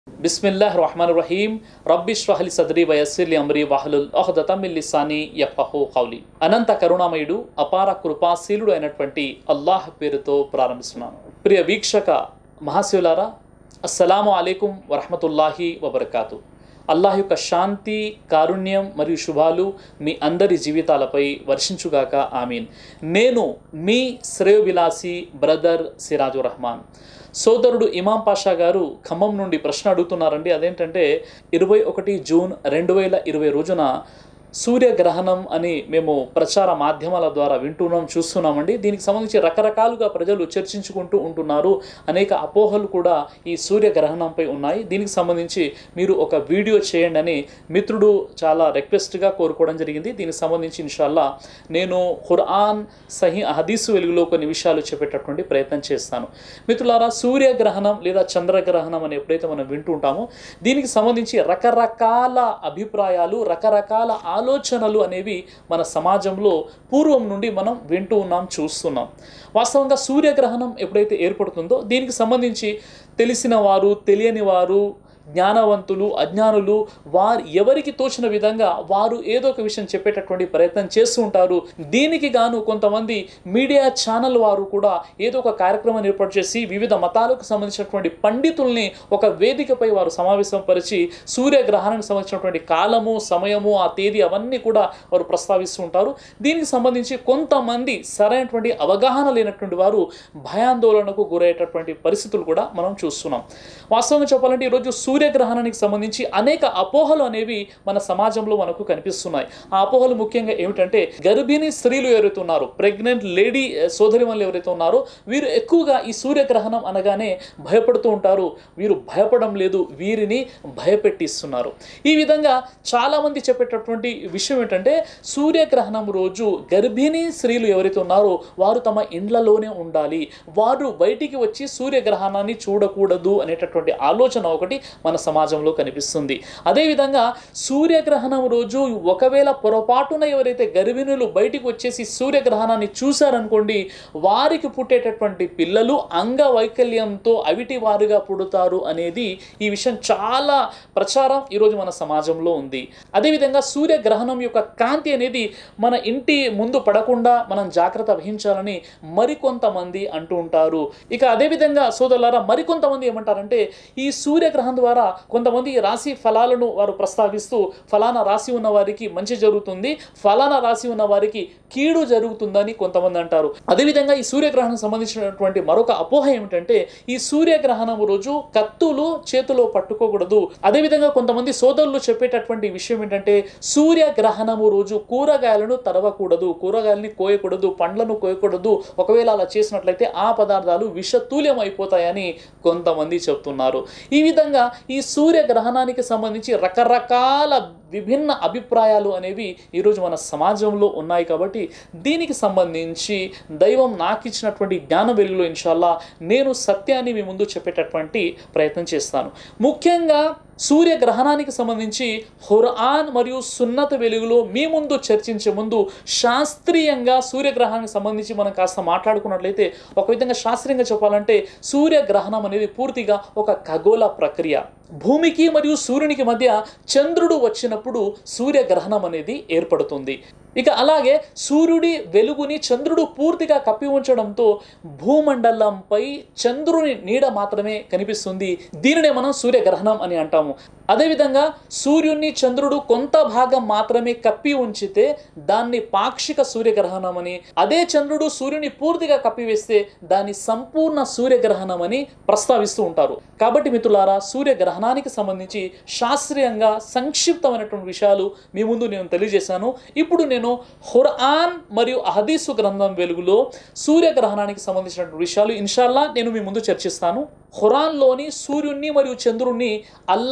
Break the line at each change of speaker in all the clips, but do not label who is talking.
బిస్మిల్లాహ్ రహమాన్ రహీం రబ్బి ష్రహలి సద్రి వయస్సిర్లి అమ్రి వహలుల్ అహ్దతమిల్ లిసాని యఫహు కౌలి అనంత కరుణామయుడు అపార కృపాశీలుడు అయినటువంటి అల్లాహ్ పేరుతో ప్రారంభిస్తున్నాను ప్రియ వీక్షక మహాశివులారా అస్సలాము అలైకుం వరహమతుల్లాహి వబర్కాతు అల్లాహ్ యొక్క శాంతి కారుణ్యం మరియు శుభాలు మీ అందరి జీవితాలపై వర్షించుగాక ఆమీన్ నేను మీ శ్రేయోభిలాసి బ్రదర్ సిరాజు రహమాన్ సోదరుడు ఇమాం పాషా గారు ఖమ్మం నుండి ప్రశ్న అడుగుతున్నారండి అదేంటంటే ఇరవై ఒకటి జూన్ రెండు వేల ఇరవై రోజున సూర్యగ్రహణం అని మేము ప్రచార మాధ్యమాల ద్వారా వింటున్నాం చూస్తున్నామండి దీనికి సంబంధించి రకరకాలుగా ప్రజలు చర్చించుకుంటూ ఉంటున్నారు అనేక అపోహలు కూడా ఈ సూర్యగ్రహణంపై ఉన్నాయి దీనికి సంబంధించి మీరు ఒక వీడియో చేయండి అని మిత్రుడు చాలా రిక్వెస్ట్గా కోరుకోవడం జరిగింది దీనికి సంబంధించి ఇన్షాల్లా నేను ఖురాన్ సహీ హదీసు వెలుగులో కొన్ని విషయాలు చెప్పేటటువంటి ప్రయత్నం చేస్తాను మిత్రులారా సూర్యగ్రహణం లేదా చంద్రగ్రహణం అని ఎప్పుడైతే మనం వింటూ ఉంటామో దీనికి సంబంధించి రకరకాల అభిప్రాయాలు రకరకాల ఆలోచనలు అనేవి మన సమాజంలో పూర్వం నుండి మనం వింటూ ఉన్నాం చూస్తున్నాం వాస్తవంగా సూర్యగ్రహణం ఎప్పుడైతే ఏర్పడుతుందో దీనికి సంబంధించి తెలిసిన వారు తెలియని వారు జ్ఞానవంతులు అజ్ఞానులు వారు ఎవరికి తోచిన విధంగా వారు ఏదో ఒక విషయం చెప్పేటటువంటి ప్రయత్నం చేస్తూ ఉంటారు దీనికి గాను కొంతమంది మీడియా ఛానల్ వారు కూడా ఏదో ఒక కార్యక్రమాన్ని ఏర్పాటు చేసి వివిధ మతాలకు సంబంధించినటువంటి పండితుల్ని ఒక వేదికపై వారు సమావేశం పరిచి సూర్యగ్రహణానికి సంబంధించినటువంటి కాలము సమయము ఆ తేదీ అవన్నీ కూడా వారు ప్రస్తావిస్తూ ఉంటారు దీనికి సంబంధించి కొంతమంది సరైనటువంటి అవగాహన లేనటువంటి వారు భయాందోళనకు గురయ్యేటటువంటి పరిస్థితులు కూడా మనం చూస్తున్నాం వాస్తవంగా చెప్పాలంటే ఈరోజు సూర్యగ్రహణానికి సంబంధించి అనేక అపోహలు అనేవి మన సమాజంలో మనకు కనిపిస్తున్నాయి ఆ అపోహలు ముఖ్యంగా ఏమిటంటే గర్భిణీ స్త్రీలు ఎవరైతే ఉన్నారో ప్రెగ్నెంట్ లేడీ సోదరి వాళ్ళు ఎవరైతే ఉన్నారో వీరు ఎక్కువగా ఈ సూర్యగ్రహణం అనగానే భయపడుతూ ఉంటారు వీరు భయపడడం లేదు వీరిని భయపెట్టిస్తున్నారు ఈ విధంగా చాలామంది చెప్పేటటువంటి విషయం ఏంటంటే సూర్యగ్రహణం రోజు గర్భిణీ స్త్రీలు ఎవరైతే ఉన్నారో వారు తమ ఇండ్లలోనే ఉండాలి వారు బయటికి వచ్చి సూర్యగ్రహణాన్ని చూడకూడదు అనేటటువంటి ఆలోచన ఒకటి మన సమాజంలో కనిపిస్తుంది అదేవిధంగా సూర్యగ్రహణం రోజు ఒకవేళ పొరపాటున ఎవరైతే గర్భిణులు బయటికి వచ్చేసి సూర్యగ్రహణాన్ని చూశారనుకోండి వారికి పుట్టేటటువంటి పిల్లలు అంగవైకల్యంతో అవిటి వారుగా పుడతారు అనేది ఈ విషయం చాలా ప్రచారం ఈరోజు మన సమాజంలో ఉంది అదేవిధంగా సూర్యగ్రహణం యొక్క కాంతి అనేది మన ఇంటి ముందు పడకుండా మనం జాగ్రత్త వహించాలని మరికొంతమంది అంటూ ఉంటారు ఇక అదేవిధంగా సోదరులారా మరికొంతమంది ఏమంటారంటే ఈ సూర్యగ్రహం ద్వారా కొంతమంది ఈ రాశి ఫలాలను వారు ప్రస్తావిస్తూ ఫలానా రాశి ఉన్న వారికి మంచి జరుగుతుంది ఫలానా రాశి ఉన్న వారికి కీడు జరుగుతుందని కొంతమంది అంటారు అదేవిధంగా ఈ సూర్యగ్రహణం సంబంధించినటువంటి మరొక అపోహ ఏమిటంటే ఈ సూర్యగ్రహణం రోజు కత్తులు చేతిలో పట్టుకోకూడదు అదేవిధంగా కొంతమంది సోదరులు చెప్పేటటువంటి విషయం ఏంటంటే సూర్యగ్రహణము రోజు కూరగాయలను తరవకూడదు కూరగాయలని కోయకూడదు పండ్లను కోయకూడదు ఒకవేళ అలా చేసినట్లయితే ఆ పదార్థాలు విషతూల్యం అయిపోతాయని కొంతమంది చెప్తున్నారు ఈ విధంగా ఈ సూర్యగ్రహణానికి సంబంధించి రకరకాల విభిన్న అభిప్రాయాలు అనేవి ఈరోజు మన సమాజంలో ఉన్నాయి కాబట్టి దీనికి సంబంధించి దైవం నాకు ఇచ్చినటువంటి జ్ఞాన వెలుగులో ఇన్షాల్లా నేను సత్యాన్ని మీ ముందు చెప్పేటటువంటి ప్రయత్నం చేస్తాను ముఖ్యంగా సూర్యగ్రహణానికి సంబంధించి హురాన్ మరియు సున్నత వెలుగులో మీ ముందు చర్చించే ముందు శాస్త్రీయంగా సూర్యగ్రహణానికి సంబంధించి మనం కాస్త మాట్లాడుకున్నట్లయితే ఒక విధంగా శాస్త్రీయంగా చెప్పాలంటే సూర్యగ్రహణం అనేది పూర్తిగా ఒక ఖగోళ ప్రక్రియ భూమికి మరియు సూర్యునికి మధ్య చంద్రుడు వచ్చినప్పుడు సూర్యగ్రహణం అనేది ఏర్పడుతుంది ఇక అలాగే సూర్యుడి వెలుగుని చంద్రుడు పూర్తిగా కప్పి ఉంచడంతో భూమండలంపై చంద్రుని నీడ మాత్రమే కనిపిస్తుంది దీనినే మనం సూర్యగ్రహణం అని అంటాము అదేవిధంగా సూర్యుని చంద్రుడు కొంత భాగం మాత్రమే కప్పి ఉంచితే దాన్ని పాక్షిక సూర్యగ్రహణం అని అదే చంద్రుడు సూర్యుని పూర్తిగా కప్పివేస్తే దాన్ని సంపూర్ణ సూర్యగ్రహణం అని ప్రస్తావిస్తూ ఉంటారు కాబట్టి మిత్రులారా సూర్యగ్రహణానికి సంబంధించి శాస్త్రీయంగా సంక్షిప్తమైనటువంటి విషయాలు మీ ముందు నేను తెలియజేశాను ఇప్పుడు నేను హురాన్ మరియు అహదీసు గ్రంథం వెలుగులో సూర్యగ్రహణానికి సంబంధించినటువంటి విషయాలు ఇన్షాల్లా నేను మీ ముందు చర్చిస్తాను ఖురాన్లోని సూర్యుణ్ణి మరియు చంద్రుణ్ణి అల్లా యొక్క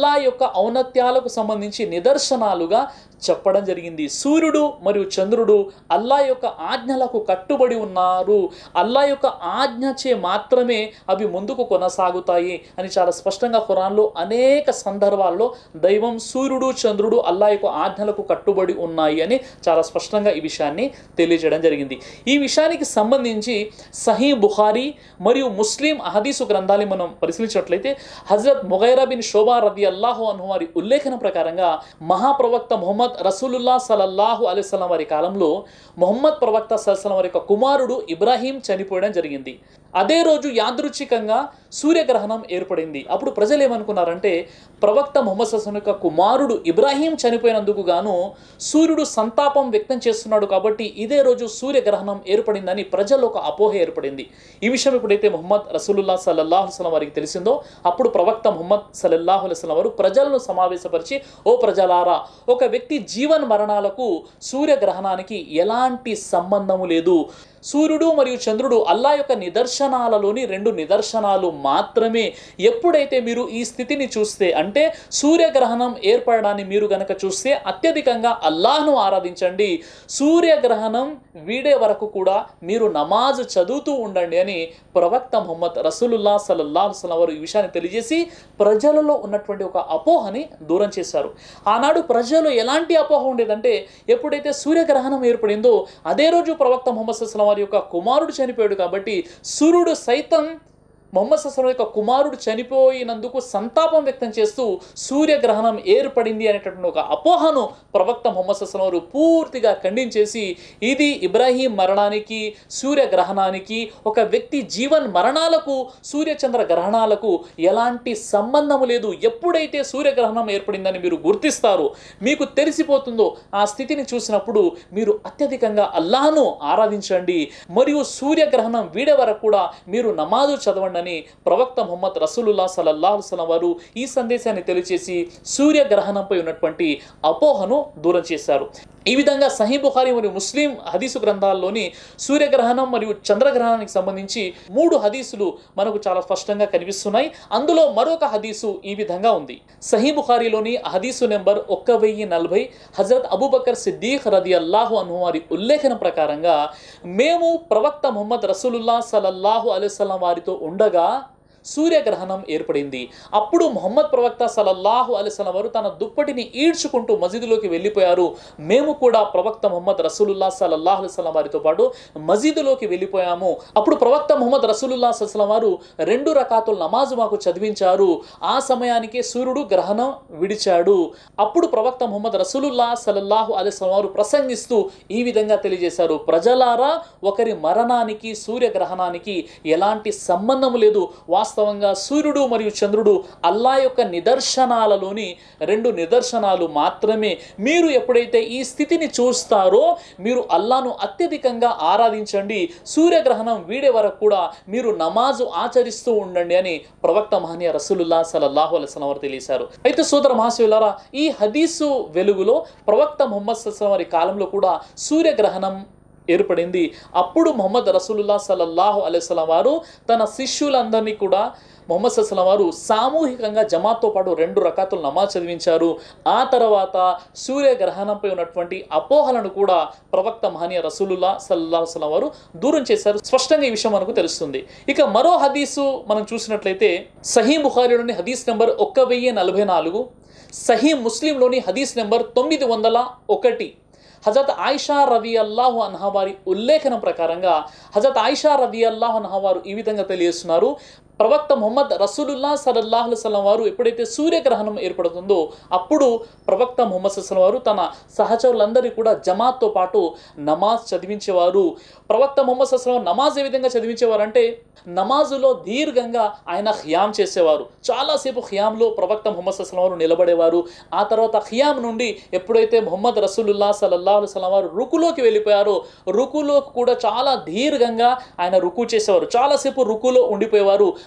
ఔన్నత్యాలకు సంబంధించి నిదర్శనాలుగా చెప్పడం జరిగింది సూర్యుడు మరియు చంద్రుడు అల్లా యొక్క ఆజ్ఞలకు కట్టుబడి ఉన్నారు అల్లా యొక్క ఆజ్ఞచే మాత్రమే అవి ముందుకు కొనసాగుతాయి అని చాలా స్పష్టంగా ఖురాన్లో అనేక సందర్భాల్లో దైవం సూర్యుడు చంద్రుడు అల్లా యొక్క ఆజ్ఞలకు కట్టుబడి ఉన్నాయి అని చాలా స్పష్టంగా ఈ విషయాన్ని తెలియజేయడం జరిగింది ఈ విషయానికి సంబంధించి సహీ బుఖారీ మరియు ముస్లిం అహదీసు గ్రంథాన్ని మనం పరిశీలించినట్లయితే హజరత్ ముగైరా బిన్ షోబా రది అల్లాహు అను వారి ఉల్లేఖన ప్రకారంగా మహాప్రవక్త మొహమ్మద్ రసూలుల్లా సలల్లాహు అలైస్లం వారి కాలంలో మొహమ్మద్ ప్రవక్త సల్సలం వారి యొక్క కుమారుడు ఇబ్రాహీం చనిపోయడం జరిగింది అదే రోజు యాదృచ్ఛికంగా సూర్యగ్రహణం ఏర్పడింది అప్పుడు ప్రజలు ఏమనుకున్నారంటే ప్రవక్త మొహమ్మద్ సల్సలం యొక్క కుమారుడు ఇబ్రాహీం చనిపోయినందుకు గాను సూర్యుడు సంతాపం వ్యక్తం చేస్తున్నాడు కాబట్టి ఇదే రోజు సూర్యగ్రహణం ఏర్పడిందని ప్రజల్లో ఒక అపోహ ఏర్పడింది ఈ విషయం ఎప్పుడైతే మొహమ్మద్ రసూలుల్లా సల్లల్లాహు అలైస్లం వారికి తెలిసిందో అప్పుడు ప్రవక్త మొహమ్మద్ సల్లల్లాహు అలైస్లం వారు ప్రజలను సమావేశపరిచి ఓ ప్రజలారా ఒక వ్యక్తి జీవన్ మరణాలకు సూర్యగ్రహణానికి ఎలాంటి సంబంధము లేదు సూర్యుడు మరియు చంద్రుడు అల్లా యొక్క నిదర్శనాలలోని రెండు నిదర్శనాలు మాత్రమే ఎప్పుడైతే మీరు ఈ స్థితిని చూస్తే అంటే సూర్యగ్రహణం ఏర్పడడాన్ని మీరు గనక చూస్తే అత్యధికంగా అల్లాహ్ను ఆరాధించండి సూర్యగ్రహణం వీడే వరకు కూడా మీరు నమాజ్ చదువుతూ ఉండండి అని ప్రవక్త ముహమ్మద్ రసూలుల్లా సల్లల్లాహు అలైహి వారు ఈ విషయాన్ని తెలియజేసి ప్రజలలో ఉన్నటువంటి ఒక అపోహని దూరం చేశారు ఆనాడు ప్రజలు ఎలాంటి అపోహ ఉండేదంటే ఎప్పుడైతే సూర్యగ్రహణం ఏర్పడిందో అదే రోజు ప్రవక్త ముహమ్మద్ సల్లం వారి యొక్క కుమారుడు చనిపోయాడు కాబట్టి సూర్యుడు సైతం మొహమ్మద్ సస్లం యొక్క కుమారుడు చనిపోయినందుకు సంతాపం వ్యక్తం చేస్తూ సూర్యగ్రహణం ఏర్పడింది అనేటటువంటి ఒక అపోహను ప్రవక్త మొహమ్మద్ సస్లం వారు పూర్తిగా ఖండించేసి ఇది ఇబ్రాహీం మరణానికి సూర్యగ్రహణానికి ఒక వ్యక్తి జీవన్ మరణాలకు సూర్యచంద్ర గ్రహణాలకు ఎలాంటి సంబంధము లేదు ఎప్పుడైతే సూర్యగ్రహణం ఏర్పడిందని మీరు గుర్తిస్తారో మీకు తెలిసిపోతుందో ఆ స్థితిని చూసినప్పుడు మీరు అత్యధికంగా అల్లాహను ఆరాధించండి మరియు సూర్యగ్రహణం వీడే వరకు కూడా మీరు నమాజు చదవండి అని ప్రవక్త ముహమ్మద్ రసూలుల్లా సలల్లాహు సలం వారు ఈ సందేశాన్ని తెలియచేసి సూర్యగ్రహణంపై ఉన్నటువంటి అపోహను దూరం చేశారు ఈ విధంగా సహీ బుఖారి మరియు ముస్లిం హదీసు గ్రంథాల్లోని సూర్యగ్రహణం మరియు చంద్రగ్రహణానికి సంబంధించి మూడు హదీసులు మనకు చాలా స్పష్టంగా కనిపిస్తున్నాయి అందులో మరొక హదీసు ఈ విధంగా ఉంది సహీ బుఖారిలోని హదీసు నెంబర్ ఒక్క వెయ్యి నలభై హజరత్ అబూబకర్ సిద్దీఖ్ రది అల్లాహు అను వారి ఉల్లేఖన ప్రకారంగా మేము ప్రవక్త ముహమ్మద్ రసూలుల్లా సలల్లాహు అలైవల్లం వారితో ఉండగా సూర్యగ్రహణం ఏర్పడింది అప్పుడు మొహమ్మద్ ప్రవక్త సలల్లాహు అలైస్లం వారు తన దుప్పటిని ఈడ్చుకుంటూ మసీదులోకి వెళ్ళిపోయారు మేము కూడా ప్రవక్త మొహమ్మద్ రసూలుల్లా సలల్లాహు అలైస్లం వారితో పాటు మసీదులోకి వెళ్ళిపోయాము అప్పుడు ప్రవక్త మొహమ్మద్ రసూలుల్లా సల్లం వారు రెండు రకాతుల నమాజు మాకు చదివించారు ఆ సమయానికే సూర్యుడు గ్రహణం విడిచాడు అప్పుడు ప్రవక్త మొహమ్మద్ రసూలుల్లా సలల్లాహు అలైస్లం వారు ప్రసంగిస్తూ ఈ విధంగా తెలియజేశారు ప్రజలారా ఒకరి మరణానికి సూర్యగ్రహణానికి ఎలాంటి సంబంధం లేదు వాస్తవంగా సూర్యుడు మరియు చంద్రుడు అల్లా యొక్క నిదర్శనాలలోని రెండు నిదర్శనాలు మాత్రమే మీరు ఎప్పుడైతే ఈ స్థితిని చూస్తారో మీరు అల్లాను అత్యధికంగా ఆరాధించండి సూర్యగ్రహణం వీడే వరకు కూడా మీరు నమాజు ఆచరిస్తూ ఉండండి అని ప్రవక్త మహనీయ రసూలుల్లా సలల్లాహు అలైస్లం వారు తెలియశారు అయితే సోదర మహాశివులారా ఈ హదీసు వెలుగులో ప్రవక్త ముహమ్మద్ సల్లం వారి కాలంలో కూడా సూర్యగ్రహణం ఏర్పడింది అప్పుడు మొహమ్మద్ రసూలుల్లా సల్లల్లాహు అలైస్లం వారు తన శిష్యులందరినీ కూడా మొహమ్మద్ సల్లం వారు సామూహికంగా జమాత్తో పాటు రెండు రకాతులు నమాజ్ చదివించారు ఆ తర్వాత సూర్యగ్రహణంపై ఉన్నటువంటి అపోహలను కూడా ప్రవక్త మహనీయ రసూలుల్లా సల్లాహు సలం వారు దూరం చేశారు స్పష్టంగా ఈ విషయం మనకు తెలుస్తుంది ఇక మరో హదీసు మనం చూసినట్లయితే సహీ బుఖారిలోని హదీస్ నెంబర్ ఒక్క వెయ్యి నలభై నాలుగు సహీ ముస్లింలోని హదీస్ నెంబర్ తొమ్మిది వందల ఒకటి హజరత్ ఆయిషా రది అల్లాహు అన్హా వారి ఉల్లేఖనం ప్రకారంగా హజరత్ ఆయిషా రది అల్లాహు అన్హా వారు ఈ విధంగా తెలియజేస్తున్నారు ప్రవక్త మొహమ్మద్ రసూలుల్లా సలల్లాహు సలం వారు ఎప్పుడైతే సూర్యగ్రహణం ఏర్పడుతుందో అప్పుడు ప్రవక్త మొహమ్మద్ సల్లం వారు తన సహచరులందరికీ కూడా జమాత్తో పాటు నమాజ్ చదివించేవారు ప్రవక్త మొహమ్మద్ సల్లం నమాజ్ ఏ విధంగా చదివించేవారు అంటే నమాజులో దీర్ఘంగా ఆయన ఖియాం చేసేవారు చాలాసేపు ఖియాంలో ప్రవక్త మొహమ్మద్ సల్లం వారు నిలబడేవారు ఆ తర్వాత ఖియాం నుండి ఎప్పుడైతే మొహమ్మద్ రసూలుల్లా సలల్లాహు సలం వారు రుకులోకి వెళ్ళిపోయారో రుకులో కూడా చాలా దీర్ఘంగా ఆయన రుకు చేసేవారు చాలాసేపు రుకులో ఉండిపోయేవారు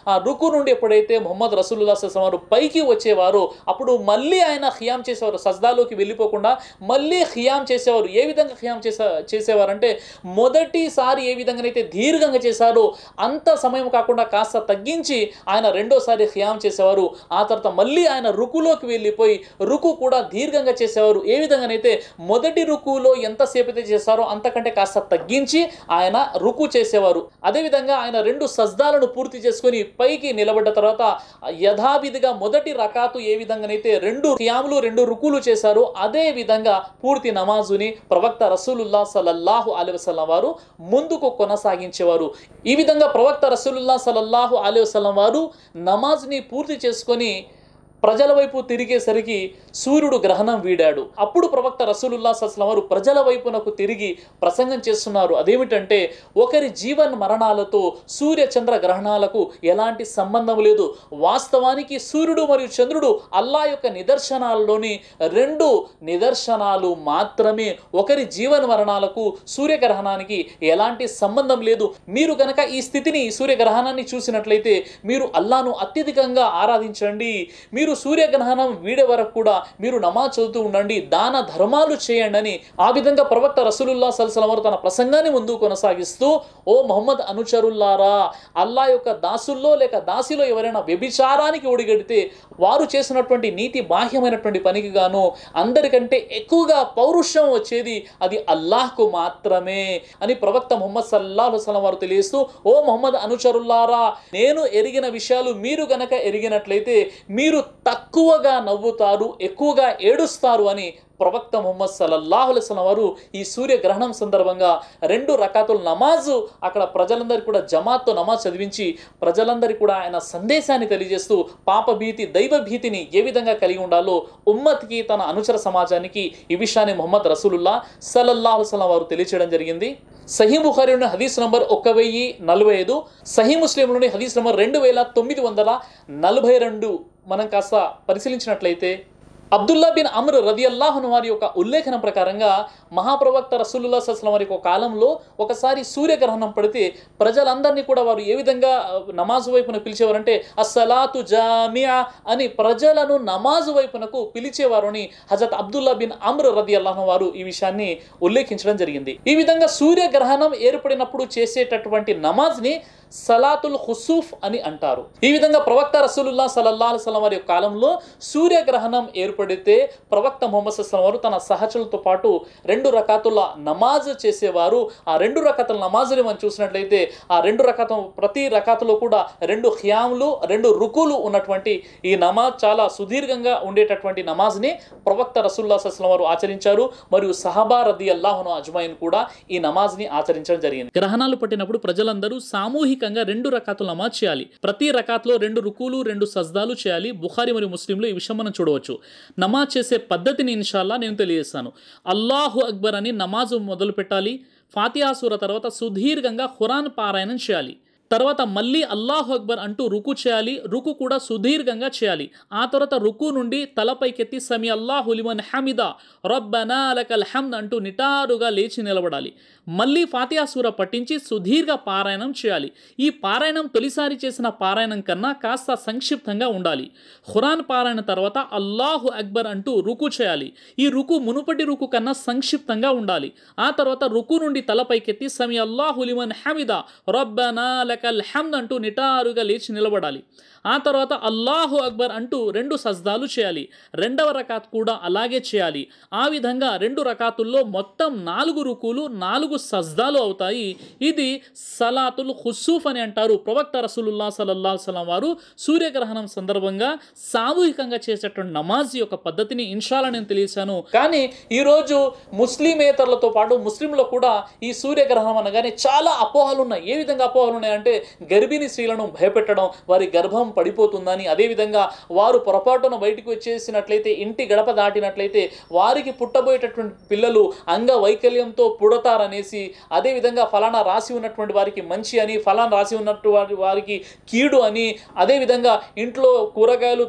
ఆ రుకు నుండి ఎప్పుడైతే మొహమ్మద్ రసూలుల్లా సల్లం వారు పైకి వచ్చేవారో అప్పుడు మళ్ళీ ఆయన ఖియాం చేసేవారు సజ్దాలోకి వెళ్ళిపోకుండా మళ్ళీ ఖియాం చేసేవారు ఏ విధంగా ఖియాం చేసే చేసేవారంటే మొదటిసారి ఏ విధంగానైతే దీర్ఘంగా చేశారో అంత సమయం కాకుండా కాస్త తగ్గించి ఆయన రెండోసారి ఖియాం చేసేవారు ఆ తర్వాత మళ్ళీ ఆయన రుకులోకి వెళ్ళిపోయి రుకు కూడా దీర్ఘంగా చేసేవారు ఏ విధంగానైతే మొదటి రుకులో ఎంతసేపు అయితే చేశారో అంతకంటే కాస్త తగ్గించి ఆయన రుకు చేసేవారు అదేవిధంగా ఆయన రెండు సజ్దాలను పూర్తి చేసుకొని పైకి నిలబడ్డ తర్వాత యథావిధిగా మొదటి రకాతు ఏ విధంగానైతే రెండు ఖియాములు రెండు రుకులు చేశారో అదే విధంగా పూర్తి నమాజుని ప్రవక్త రసూలుల్లా సల్లల్లాహు అలైహి వసల్లం వారు ముందుకు కొనసాగించేవారు ఈ విధంగా ప్రవక్త రసూలుల్లా సల్లల్లాహు అలైహి వసల్లం వారు నమాజ్ని పూర్తి చేసుకొని ప్రజల వైపు తిరిగేసరికి సూర్యుడు గ్రహణం వీడాడు అప్పుడు ప్రవక్త రసూలుల్లా సస్లం వారు ప్రజల వైపునకు తిరిగి ప్రసంగం చేస్తున్నారు అదేమిటంటే ఒకరి జీవన్ మరణాలతో సూర్య చంద్ర గ్రహణాలకు ఎలాంటి సంబంధం లేదు వాస్తవానికి సూర్యుడు మరియు చంద్రుడు అల్లా యొక్క నిదర్శనాల్లోని రెండు నిదర్శనాలు మాత్రమే ఒకరి జీవన మరణాలకు సూర్యగ్రహణానికి ఎలాంటి సంబంధం లేదు మీరు గనక ఈ స్థితిని సూర్యగ్రహణాన్ని చూసినట్లయితే మీరు అల్లాను అత్యధికంగా ఆరాధించండి మీరు సూర్యగ్రహణం వీడే వరకు కూడా మీరు నమాజ్ చదువుతూ ఉండండి దాన ధర్మాలు చేయండి అని ఆ విధంగా ప్రవక్త రసూలుల్లా సల్సలం వారు తన ప్రసంగాన్ని ముందు కొనసాగిస్తూ ఓ మొహమ్మద్ అనుచరుల్లారా అల్లా యొక్క దాసుల్లో లేక దాసిలో ఎవరైనా వ్యభిచారానికి ఒడిగడితే వారు చేసినటువంటి నీతి బాహ్యమైనటువంటి పనికి గాను అందరికంటే ఎక్కువగా పౌరుషం వచ్చేది అది అల్లాహ్కు మాత్రమే అని ప్రవక్త ముహమ్మద్ సల్లాహు సలం వారు తెలియస్తూ ఓ మొహమ్మద్ అనుచరుల్లారా నేను ఎరిగిన విషయాలు మీరు గనక ఎరిగినట్లయితే మీరు తక్కువగా నవ్వుతారు ఎక్కువగా ఏడుస్తారు అని ప్రవక్త ముహమ్మద్ సల్లల్లాహు అలైస్లం వారు ఈ సూర్యగ్రహణం సందర్భంగా రెండు రకాతుల నమాజు అక్కడ ప్రజలందరికీ కూడా జమాత్తో నమాజ్ చదివించి ప్రజలందరికీ కూడా ఆయన సందేశాన్ని తెలియజేస్తూ పాప భీతి దైవ భీతిని ఏ విధంగా కలిగి ఉండాలో ఉమ్మత్కి తన అనుచర సమాజానికి ఈ విషయాన్ని మొహమ్మద్ రసూలుల్లా సల్లల్లాహు అలైస్లం వారు తెలియచేయడం జరిగింది సహీ బుఖారీలోని హదీస్ నంబర్ ఒక వెయ్యి నలభై ఐదు సహీ ముస్లింలోని హదీస్ నంబర్ రెండు వేల తొమ్మిది వందల నలభై రెండు మనం కాస్త పరిశీలించినట్లయితే అబ్దుల్లా బిన్ అమర్ రదియల్లాహును వారి యొక్క ఉల్లేఖనం ప్రకారంగా మహాప్రవక్త రసూలుల్లా సస్లం వారి యొక్క కాలంలో ఒకసారి సూర్యగ్రహణం పడితే ప్రజలందరినీ కూడా వారు ఏ విధంగా ఆ, నమాజు వైపున పిలిచేవారంటే అస్సలాతు జామియా అని ప్రజలను నమాజు వైపునకు పిలిచేవారు అని హజరత్ అబ్దుల్లా బిన్ అమర్ రది అల్లాహ్ వారు ఈ విషయాన్ని ఉల్లేఖించడం జరిగింది ఈ విధంగా సూర్యగ్రహణం ఏర్పడినప్పుడు చేసేటటువంటి నమాజ్ని సలాతుల్ హుసూఫ్ అని అంటారు ఈ విధంగా ప్రవక్త రసూలుల్లా సల్లల్లా అలిస్లం వారి యొక్క కాలంలో సూర్యగ్రహణం ఏర్పడితే ప్రవక్త ముహమ్మద్ సల్లం వారు తన సహచరులతో పాటు రెండు రకాతుల నమాజ్ చేసేవారు ఆ రెండు రకాతుల నమాజుని మనం చూసినట్లయితే ఆ రెండు రకాతం ప్రతి రకాతులో కూడా రెండు ఖియాములు రెండు రుకులు ఉన్నటువంటి ఈ నమాజ్ చాలా సుదీర్ఘంగా ఉండేటటువంటి నమాజ్ని ప్రవక్త రసూల్లా సస్లం వారు ఆచరించారు మరియు సహబా రది అల్లాహను అజ్మాయిన్ కూడా ఈ నమాజ్ని ఆచరించడం జరిగింది గ్రహణాలు పట్టినప్పుడు ప్రజలందరూ సామూహికంగా రెండు రకాతులు నమాజ్ చేయాలి ప్రతి రకాత్లో రెండు రుకులు రెండు సజ్దాలు చేయాలి బుఖారి మరియు ముస్లింలో ఈ విషయం మనం చూడవచ్చు నమాజ్ చేసే పద్ధతిని ఇన్షాల్లా నేను తెలియజేస్తాను అల్లాహు అక్బర్ అని నమాజు మొదలు పెట్టాలి ఫాతిహా సూర తర్వాత సుదీర్ఘంగా ఖురాన్ పారాయణం చేయాలి తర్వాత మళ్ళీ అల్లాహు అక్బర్ అంటూ రుకు చేయాలి రుకు కూడా సుదీర్ఘంగా చేయాలి ఆ తర్వాత రుకు నుండి తలపైకెత్తి సమి అల్లాహు లిమన్ హమిదా రబ్బనా లకల్ హమ్ద్ అంటూ నిటారుగా లేచి నిలబడాలి మళ్ళీ ఫాతిహా సూర పట్టించి సుదీర్ఘ పారాయణం చేయాలి ఈ పారాయణం తొలిసారి చేసిన పారాయణం కన్నా కాస్త సంక్షిప్తంగా ఉండాలి ఖురాన్ పారాయణ తర్వాత అల్లాహు అక్బర్ అంటూ రుకు చేయాలి ఈ రుకు మునుపటి రుకు కన్నా సంక్షిప్తంగా ఉండాలి ఆ తర్వాత రుకు నుండి తలపైకెత్తి సమి అల్లాహు లిమన్ హమిదా రబ్బనా లకల్ హమ్ద్ అంటూ నిటారుగా లేచి నిలబడాలి ఆ తర్వాత అల్లాహు అక్బర్ అంటూ రెండు సజ్దాలు చేయాలి రెండవ రకాత్ కూడా అలాగే చేయాలి ఆ విధంగా రెండు రకాతుల్లో మొత్తం నాలుగు రుకులు నాలుగు సజ్దాలు అవుతాయి ఇది సలాతుల్ హుసూఫ్ అని అంటారు ప్రవక్త రసూలుల్లా సల్లల్లా సలం వారు సూర్యగ్రహణం సందర్భంగా సామూహికంగా చేసేటువంటి నమాజ్ యొక్క పద్ధతిని ఇన్షాలా నేను తెలియచాను కానీ ఈరోజు ముస్లిమేతరులతో పాటు ముస్లింలో కూడా ఈ సూర్యగ్రహణం అనగానే చాలా అపోహలు ఉన్నాయి ఏ విధంగా అపోహలు ఉన్నాయంటే గర్భిణీ స్త్రీలను భయపెట్టడం వారి గర్భం పడిపోతుందని అదేవిధంగా వారు పొరపాటున బయటికి వచ్చేసినట్లయితే ఇంటి గడప దాటినట్లయితే వారికి పుట్టబోయేటటువంటి పిల్లలు అంగవైకల్యంతో పుడతారనేసి అదేవిధంగా ఫలానా రాసి ఉన్నటువంటి వారికి మంచి అని ఫలానా రాసి ఉన్నట్టు వారి వారికి కీడు అని అదేవిధంగా ఇంట్లో కూరగాయలు త-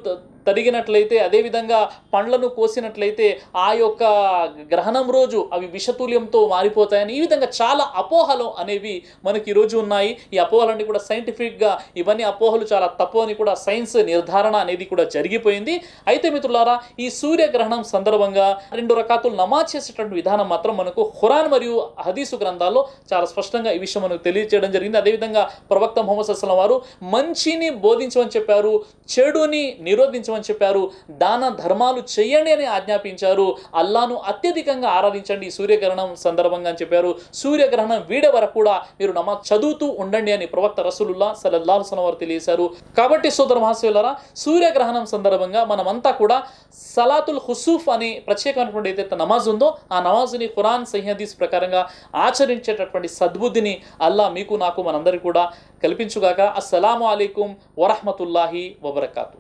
తరిగినట్లయితే అదేవిధంగా పండ్లను కోసినట్లయితే ఆ యొక్క గ్రహణం రోజు అవి విషతుల్యంతో మారిపోతాయని ఈ విధంగా చాలా అపోహలు అనేవి మనకి ఈరోజు ఉన్నాయి ఈ అపోహలన్నీ కూడా సైంటిఫిక్గా ఇవన్నీ అపోహలు చాలా తప్పు అని కూడా సైన్స్ నిర్ధారణ అనేది కూడా జరిగిపోయింది అయితే మిత్రులారా ఈ సూర్యగ్రహణం సందర్భంగా రెండు రకాతులు నమాజ్ చేసేటువంటి విధానం మాత్రం మనకు ఖురాన్ మరియు హదీసు గ్రంథాల్లో చాలా స్పష్టంగా ఈ విషయం మనకు తెలియజేయడం జరిగింది అదేవిధంగా ప్రవక్త ముహమ్మద్ అస్సలం వారు మంచిని బోధించమని చెప్పారు చెడుని నిరోధించమని చెప్పారు దాన ధర్మాలు చేయండి అని ఆజ్ఞాపించారు అల్లాను అత్యధికంగా ఆరాధించండి ఈ సూర్యగ్రహణం సందర్భంగా అని చెప్పారు సూర్యగ్రహణం వీడే వరకు కూడా మీరు నమాజ్ చదువుతూ ఉండండి అని ప్రవక్త రసూలుల్లా సల్లల్లాహు అలైహి వారు తెలియజేశారు కాబట్టి సోదర మహాశివులారా సూర్యగ్రహణం సందర్భంగా మనమంతా కూడా సలాతుల్ హుసూఫ్ అనే ప్రత్యేకమైనటువంటి ఏదైతే నమాజ్ ఉందో ఆ నమాజ్ని ఖురాన్ సహదీస్ ప్రకారంగా ఆచరించేటటువంటి సద్బుద్ధిని అల్లా మీకు నాకు మనందరికీ కూడా కల్పించుగాక అస్సలాము అలైకుం వరహమతుల్లాహి వబర్కాతు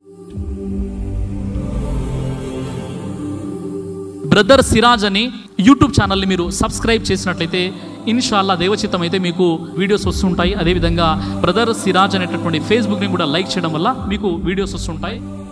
బ్రదర్ సిరాజ్ అని యూట్యూబ్ ఛానల్ని మీరు సబ్స్క్రైబ్ చేసినట్లయితే ఇన్షాల్లా దేవచిత్తం అయితే మీకు వీడియోస్ వస్తుంటాయి అదేవిధంగా బ్రదర్ సిరాజ్ అనేటటువంటి ఫేస్బుక్ని కూడా లైక్ చేయడం వల్ల మీకు వీడియోస్ వస్తుంటాయి